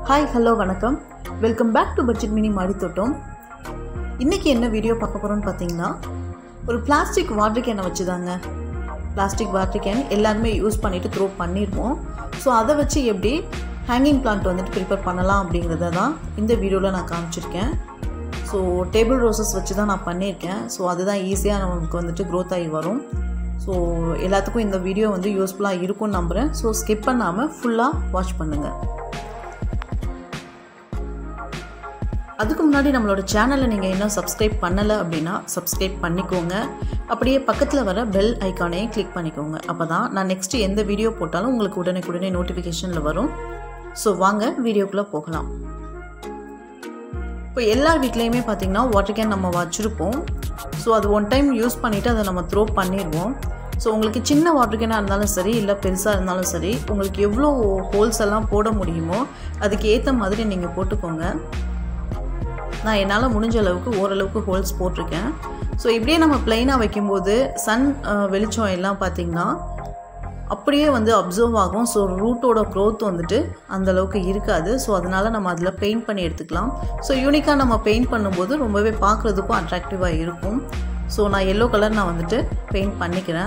hi hello வணக்கம் welcome back to budget mini மாடி தோட்டம் இன்றைக்கி என்ன வீடியோ பார்க்க போகிறோம்னு பார்த்தீங்கன்னா ஒரு பிளாஸ்டிக் வாட்டர் கேனை வச்சு தாங்க பிளாஸ்டிக் வாட்டர் கேன் எல்லாருமே யூஸ் பண்ணிவிட்டு த்ரோ பண்ணிடுவோம் ஸோ அதை வச்சு எப்படி ஹேங்கிங் பிளான்ட் வந்துட்டு ப்ரிப்பேர் பண்ணலாம் அப்படிங்கிறத தான் இந்த வீடியோவில் நான் காமிச்சிருக்கேன் ஸோ டேபிள் ரோசஸ் வச்சு தான் நான் பண்ணியிருக்கேன் ஸோ அதுதான் ஈஸியாக நமக்கு வந்துட்டு க்ரோத் ஆகி வரும் ஸோ எல்லாத்துக்கும் இந்த வீடியோ வந்து யூஸ்ஃபுல்லாக இருக்கும்னு நம்புகிறேன் ஸோ ஸ்கிப் பண்ணாமல் ஃபுல்லாக வாட்ச் பண்ணுங்கள் அதுக்கு முன்னாடி நம்மளோட சேனலை நீங்கள் இன்னும் சப்ஸ்கிரைப் பண்ணலை அப்படின்னா சப்ஸ்கிரைப் பண்ணிக்கோங்க அப்படியே பக்கத்தில் வர பெல் ஐக்கானையும் கிளிக் பண்ணிக்கோங்க அப்போ தான் நான் நெக்ஸ்ட்டு எந்த வீடியோ போட்டாலும் உங்களுக்கு உடனே உடனே நோட்டிஃபிகேஷனில் வரும் ஸோ வாங்க வீடியோக்குள்ளே போகலாம் இப்போ எல்லார் வீட்லேயுமே பார்த்தீங்கன்னா வாட்டர் கேன் நம்ம வச்சுருப்போம் ஸோ அது ஒன் டைம் யூஸ் பண்ணிவிட்டு அதை நம்ம த்ரோ பண்ணிடுவோம் ஸோ உங்களுக்கு சின்ன வாட்டர் கேனாக இருந்தாலும் சரி இல்லை பெருசாக இருந்தாலும் சரி உங்களுக்கு எவ்வளோ ஹோல்ஸ் எல்லாம் போட முடியுமோ அதுக்கு ஏற்ற மாதிரி நீங்கள் போட்டுக்கோங்க நான் என்னால் முடிஞ்ச அளவுக்கு ஓரளவுக்கு ஹோல்ஸ் போட்டிருக்கேன் ஸோ இப்படியே நம்ம பிளைனாக வைக்கும்போது சன் வெளிச்சம் எல்லாம் பார்த்திங்கன்னா அப்படியே வந்து அப்சர்வ் ஆகும் ஸோ ரூட்டோட க்ரோத் வந்துட்டு அந்தளவுக்கு இருக்காது ஸோ அதனால் நம்ம அதில் பெயிண்ட் பண்ணி எடுத்துக்கலாம் ஸோ யூனிக்காக நம்ம பெயிண்ட் பண்ணும்போது ரொம்பவே பார்க்குறதுக்கும் அட்ராக்டிவாக இருக்கும் ஸோ நான் எல்லோ கலர் நான் வந்துட்டு பெயிண்ட் பண்ணிக்கிறேன்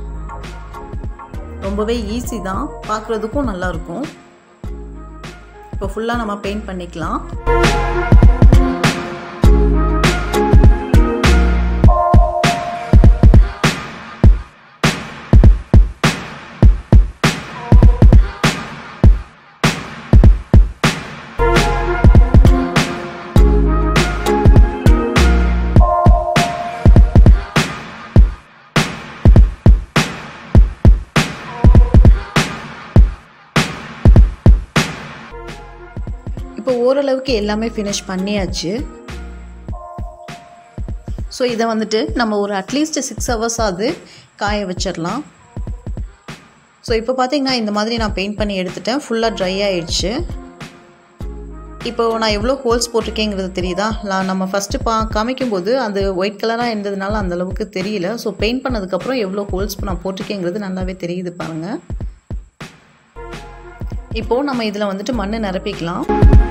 ரொம்பவே ஈஸி தான் பார்க்குறதுக்கும் நல்லாயிருக்கும் இப்போ ஃபுல்லாக நம்ம பெயிண்ட் பண்ணிக்கலாம் இப்போ ஓரளவுக்கு எல்லாமே ஃபினிஷ் பண்ணியாச்சு ஸோ இதை வந்துட்டு நம்ம ஒரு அட்லீஸ்ட் சிக்ஸ் ஹவர்ஸாவது காய வச்சிடலாம் ஸோ இப்போ பார்த்தீங்கன்னா இந்த மாதிரி நான் பெயிண்ட் பண்ணி எடுத்துட்டேன் ஃபுல்லாக ட்ரை ஆயிடுச்சு இப்போ நான் எவ்வளோ ஹோல்ஸ் போட்டிருக்கேங்கிறது தெரியுதா நான் நம்ம ஃபஸ்ட்டு பா காமிக்கும்போது அது ஒயிட் கலராக இருந்ததுனால அந்தளவுக்கு தெரியல ஸோ பெயிண்ட் பண்ணதுக்கப்புறம் எவ்வளோ ஹோல்ஸ் நான் போட்டிருக்கேங்கிறது நல்லாவே தெரியுது பாருங்கள் இப்போது நம்ம இதில் வந்துட்டு மண் நிரப்பிக்கலாம்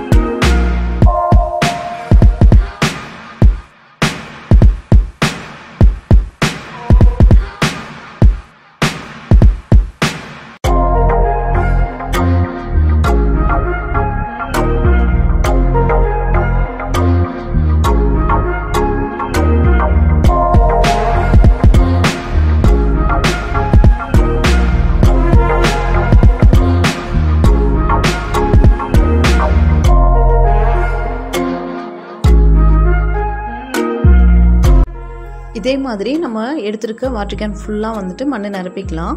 இதே மாதிரி நம்ம எடுத்திருக்க வாட்டர் கேன் ஃபுல்லாக வந்துட்டு மண் நிரப்பிக்கலாம்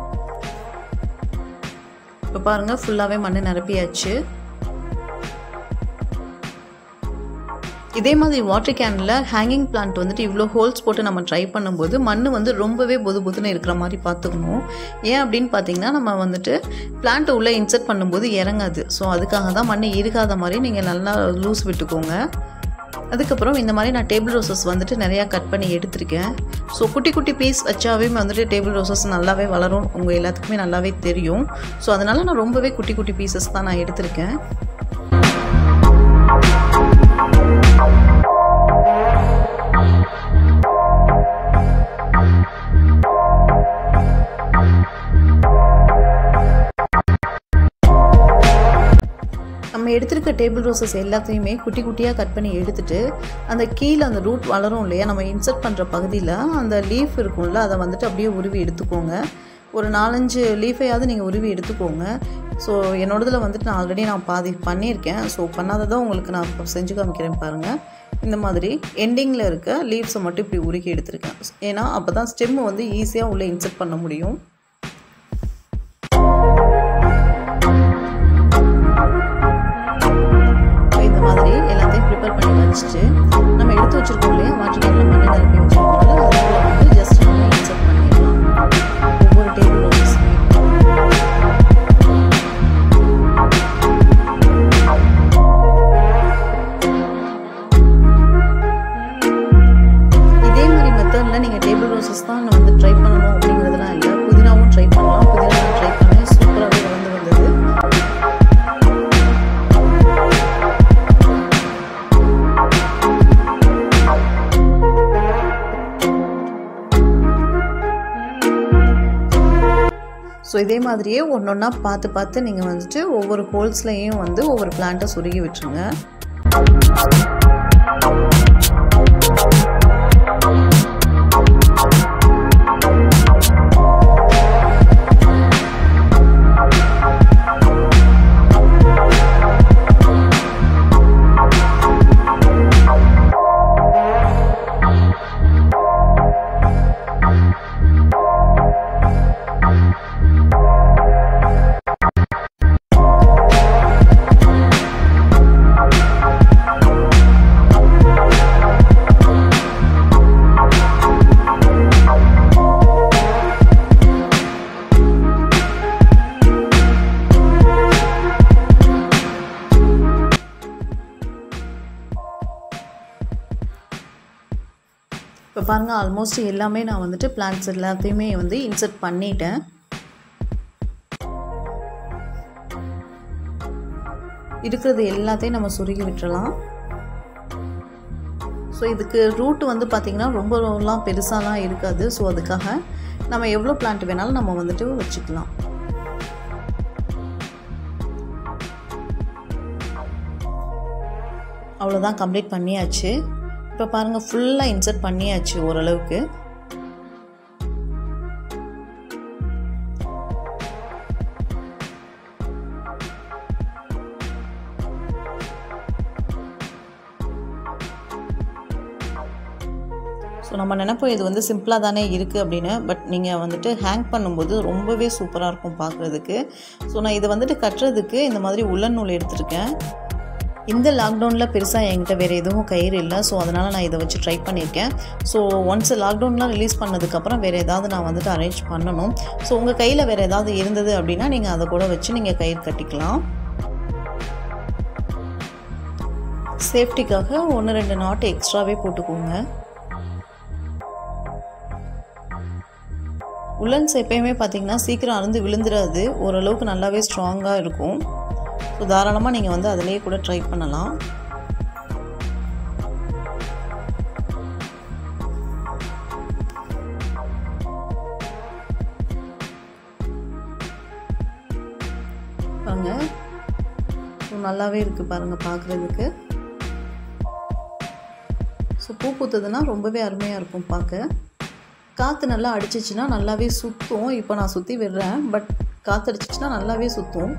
இப்போ பாருங்கள் ஃபுல்லாகவே மண் நிரப்பியாச்சு இதே மாதிரி வாட்டர் கேனில் ஹேங்கிங் பிளான்ட் வந்துட்டு இவ்வளோ ஹோல்ஸ் போட்டு நம்ம ட்ரை பண்ணும்போது மண் வந்து ரொம்பவே பொது பொதுன்னு இருக்கிற மாதிரி பார்த்துக்கணும் ஏன் அப்படின்னு பார்த்தீங்கன்னா நம்ம வந்துட்டு பிளான்ட்டை உள்ளே இன்சர்ட் பண்ணும்போது இறங்காது ஸோ அதுக்காக தான் மண் இருக்காத மாதிரி நீங்கள் நல்லா லூஸ் விட்டுக்கோங்க அதுக்கப்புறம் இந்த மாதிரி நான் டேபிள் ரோசஸ் வந்துட்டு நிறையா கட் பண்ணி எடுத்திருக்கேன் ஸோ குட்டி குட்டி பீஸ் வச்சாவே வந்துட்டு டேபிள் ரோசஸ் நல்லாவே வளரும் உங்கள் எல்லாத்துக்குமே நல்லாவே தெரியும் ஸோ அதனால் நான் ரொம்பவே குட்டி குட்டி பீசஸ் தான் நான் எடுத்திருக்கேன் நம்ம எடுத்திருக்க டேபிள் ரோசஸ் எல்லாத்தையுமே குட்டி குட்டியாக கட் பண்ணி எடுத்துட்டு அந்த கீழே அந்த ரூட் வளரும் இல்லையா நம்ம இன்சர்ட் பண்ணுற பகுதியில் அந்த லீஃப் இருக்கும்ல அதை வந்துட்டு அப்படியே உருவி எடுத்துக்கோங்க ஒரு நாலஞ்சு லீஃபையாவது நீங்கள் உருவி எடுத்துக்கோங்க ஸோ என்னோடதில் வந்துட்டு நான் ஆல்ரெடி நான் பாதி பண்ணியிருக்கேன் ஸோ பண்ணாததான் உங்களுக்கு நான் இப்போ செஞ்சு காமிக்கிறேன் பாருங்கள் இந்த மாதிரி எண்டிங்கில் இருக்க லீவ்ஸை மட்டும் இப்படி உருக்கி எடுத்திருக்கேன் ஏன்னா அப்போ தான் ஸ்டெம்மை வந்து ஈஸியாக உள்ளே இன்சர்ட் பண்ண முடியும் இந்த மாதிரி எல்லாத்தையும் ப்ரிப்பேர் பண்ணி வச்சுட்டு நம்ம எடுத்து வச்சுருக்கோம் இல்லையா வாட்டர் கேனில் மண்ணை நிரப்பி வச்சுருக்கோம்ல அதுக்குள்ள வந்து ஜஸ்ட் நம்ம இன்சர்ட் பண்ணிடலாம் ஒவ்வொரு டேபிள் ரோஸுமே இதே மாதிரி மெத்தடில் நீங்கள் டேபிள் ரோசஸ் தான் வந்து ட்ரை பண்ணணும் அப்படிங்கிறதுலாம் இல்லை புதினாவும் ட்ரை பண்ணலாம் புதினா ட்ரை பண்ணேன் சூப்பராகவே வளர்ந்து வந்தது ஸோ இதே மாதிரியே ஒன்று ஒன்றா பார்த்து பார்த்து நீங்கள் வந்துட்டு ஒவ்வொரு ஹோல்ஸ்லையும் வந்து ஒவ்வொரு பிளான்ட்டை சுருகி விட்டுருங்க இப்போ பாருங்கள் ஆல்மோஸ்ட் எல்லாமே நான் வந்துட்டு பிளான்ஸ் எல்லாத்தையுமே வந்து இன்சர்ட் பண்ணிட்டேன் இருக்கிறது எல்லாத்தையும் நம்ம சுருகி விட்டுறலாம் ஸோ இதுக்கு ரூட் வந்து பார்த்திங்கன்னா ரொம்பலாம் பெருசாலாம் இருக்காது ஸோ அதுக்காக நம்ம எவ்வளோ பிளான்ட் வேணாலும் நம்ம வந்துட்டு வச்சுக்கலாம் அவ்வளோதான் கம்ப்ளீட் பண்ணியாச்சு இப்போ பாருங்கள் ஃபுல்லாக இன்சர்ட் பண்ணியாச்சு ஓரளவுக்கு ஸோ நம்ம நினைப்போம் இது வந்து சிம்பிளாக தானே இருக்குது அப்படின்னு பட் நீங்கள் வந்துட்டு ஹேங் பண்ணும்போது ரொம்பவே சூப்பராக இருக்கும் பார்க்குறதுக்கு ஸோ நான் இதை வந்துட்டு கட்டுறதுக்கு இந்த மாதிரி உலன் நூல் எடுத்திருக்கேன் இந்த லாக்டவுனில் பெருசாக என்கிட்ட வேறு எதுவும் கயிறு இல்லை ஸோ அதனால் நான் இதை வச்சு ட்ரை பண்ணியிருக்கேன் ஸோ ஒன்ஸ் லாக்டவுன்லாம் ரிலீஸ் பண்ணதுக்கப்புறம் வேறு ஏதாவது நான் வந்துட்டு அரேஞ்ச் பண்ணணும் ஸோ உங்கள் கையில் வேறு ஏதாவது இருந்தது அப்படின்னா நீங்கள் அதை கூட வச்சு நீங்கள் கயிறு கட்டிக்கலாம் சேஃப்டிக்காக ஒன்று ரெண்டு நாட்டு எக்ஸ்ட்ராவே போட்டுக்கோங்க உலன்ஸ் எப்பயுமே பார்த்தீங்கன்னா சீக்கிரம் அருந்து விழுந்துடாது ஓரளவுக்கு நல்லாவே ஸ்ட்ராங்காக இருக்கும் ஸோ தாராளமாக நீங்கள் வந்து அதிலேயே கூட ட்ரை பண்ணலாம் பாருங்க ஸோ நல்லாவே இருக்குது பாருங்கள் பார்க்குறதுக்கு ஸோ பூ பூத்ததுன்னா ரொம்பவே அருமையாக இருக்கும் பார்க்க காற்று நல்லா அடிச்சிச்சுன்னா நல்லாவே சுற்றும் இப்போ நான் சுற்றி விடுறேன் பட் காற்று அடிச்சிச்சுன்னா நல்லாவே சுற்றும்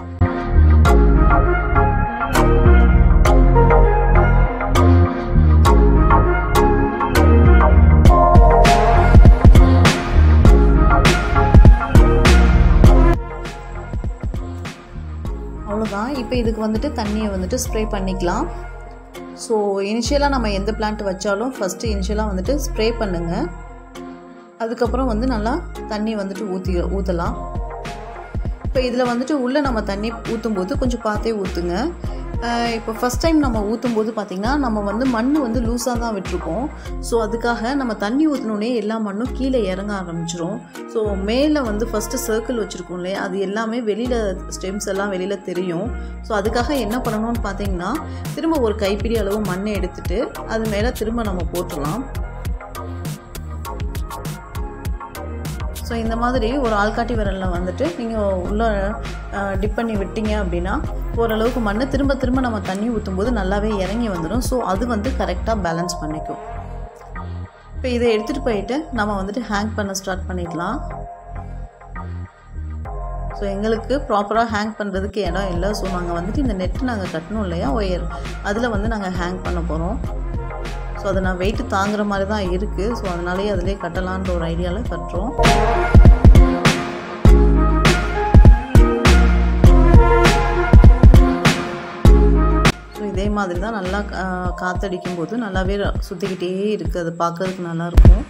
அவ்வளோதான் இப்போ இதுக்கு வந்துட்டு தண்ணியை வந்துட்டு ஸ்ப்ரே பண்ணிக்கலாம் ஸோ இனிஷியலாக நம்ம எந்த பிளான்ட் வச்சாலும் ஃபஸ்ட்டு இனிஷியலாக வந்துட்டு ஸ்ப்ரே பண்ணுங்கள் அதுக்கப்புறம் வந்து நல்லா தண்ணி வந்துட்டு ஊற்றி ஊற்றலாம் இப்போ இதில் வந்துட்டு உள்ளே நம்ம தண்ணி ஊற்றும் போது கொஞ்சம் பார்த்தே ஊற்றுங்க இப்போ ஃபஸ்ட் டைம் நம்ம ஊற்றும் போது பார்த்திங்கன்னா நம்ம வந்து மண் வந்து லூஸாக தான் விட்டுருக்கோம் ஸோ அதுக்காக நம்ம தண்ணி ஊற்றினோடனே எல்லா மண்ணும் கீழே இறங்க ஆரம்பிச்சிரும் ஸோ மேலே வந்து ஃபஸ்ட்டு சர்க்கிள் வச்சுருக்கோம் இல்லையா அது எல்லாமே வெளியில் ஸ்டெம்ஸ் எல்லாம் வெளியில் தெரியும் ஸோ அதுக்காக என்ன பண்ணணும்னு பார்த்தீங்கன்னா திரும்ப ஒரு கைப்பிடி அளவு மண்ணை எடுத்துட்டு அது மேலே திரும்ப நம்ம போட்டுடலாம் ஸோ இந்த மாதிரி ஒரு ஆள்காட்டி விரலில் வந்துட்டு நீங்கள் உள்ளே டிப் பண்ணி விட்டீங்க அப்படின்னா ஓரளவுக்கு மண் திரும்ப திரும்ப நம்ம தண்ணி ஊற்றும் போது நல்லாவே இறங்கி வந்துடும் ஸோ அது வந்து கரெக்டாக பேலன்ஸ் பண்ணிக்கும் இப்போ இதை எடுத்துகிட்டு போயிட்டு நம்ம வந்துட்டு ஹேங் பண்ண ஸ்டார்ட் பண்ணிக்கலாம் ஸோ எங்களுக்கு ப்ராப்பராக ஹேங் பண்ணுறதுக்கு இடம் இல்லை ஸோ நாங்கள் வந்துட்டு இந்த நெட்டு நாங்கள் கட்டணும் இல்லையா ஒயர் அதில் வந்து நாங்கள் ஹேங் பண்ண போகிறோம் ஸோ அதை நான் வெயிட்டு தாங்குற மாதிரி தான் இருக்குது ஸோ அதனாலேயே அதிலே கட்டலான்ற ஒரு ஐடியாவில் கட்டுறோம் ஸோ இதே மாதிரி தான் நல்லா காற்றடிக்கும் போது நல்லாவே சுற்றிக்கிட்டே இருக்குது அது பார்க்கறதுக்கு நல்லாயிருக்கும்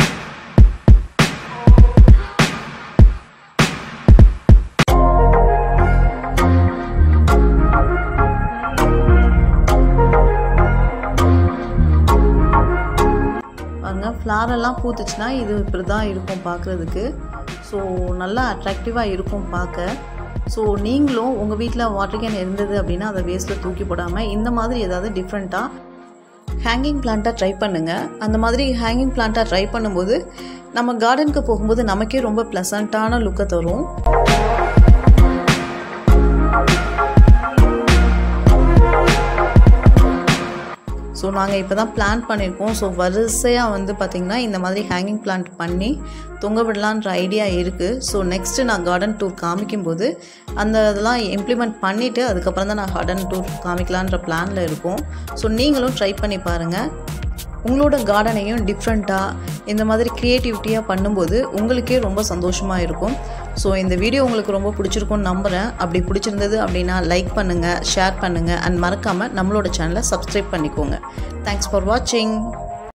பாருங்க ஃப்ளாரெல்லாம் பூத்துச்சுன்னா இது இப்படி தான் இருக்கும் பார்க்குறதுக்கு ஸோ நல்லா அட்ராக்டிவாக இருக்கும் பார்க்க ஸோ நீங்களும் உங்கள் வீட்டில் வாட்டர் கேன் இருந்தது அப்படின்னா அதை வேஸ்ட்டில் தூக்கி போடாமல் இந்த மாதிரி ஏதாவது டிஃப்ரெண்ட்டாக ஹேங்கிங் பிளான்ட்டாக ட்ரை பண்ணுங்கள் அந்த மாதிரி ஹேங்கிங் பிளான்ட்டாக ட்ரை பண்ணும்போது நம்ம கார்டனுக்கு போகும்போது நமக்கே ரொம்ப ப்ளசண்ட்டான லுக்கை தரும் ஸோ நாங்கள் இப்போ தான் பிளான் பண்ணியிருக்கோம் ஸோ வரிசையாக வந்து பார்த்திங்கன்னா இந்த மாதிரி ஹேங்கிங் பிளான்ட் பண்ணி தொங்க விடலான்ற ஐடியா இருக்குது ஸோ நெக்ஸ்ட்டு நான் கார்டன் டூர் காமிக்கும்போது அந்த இதெல்லாம் இம்ப்ளிமெண்ட் பண்ணிவிட்டு அதுக்கப்புறம் தான் நான் கார்டன் டூர் காமிக்கலான்ற பிளானில் இருக்கோம் ஸோ நீங்களும் ட்ரை பண்ணி பாருங்கள் உங்களோட கார்டனையும் டிஃப்ரெண்ட்டாக இந்த மாதிரி க்ரியேட்டிவிட்டியாக பண்ணும்போது உங்களுக்கே ரொம்ப சந்தோஷமாக இருக்கும் ஸோ இந்த வீடியோ உங்களுக்கு ரொம்ப பிடிச்சிருக்கும்னு நம்புகிறேன் அப்படி பிடிச்சிருந்தது அப்படின்னா லைக் பண்ணுங்கள் ஷேர் பண்ணுங்கள் அண்ட் மறக்காமல் நம்மளோட சேனலை சப்ஸ்கிரைப் பண்ணிக்கோங்க தேங்க்ஸ் ஃபார் வாட்சிங்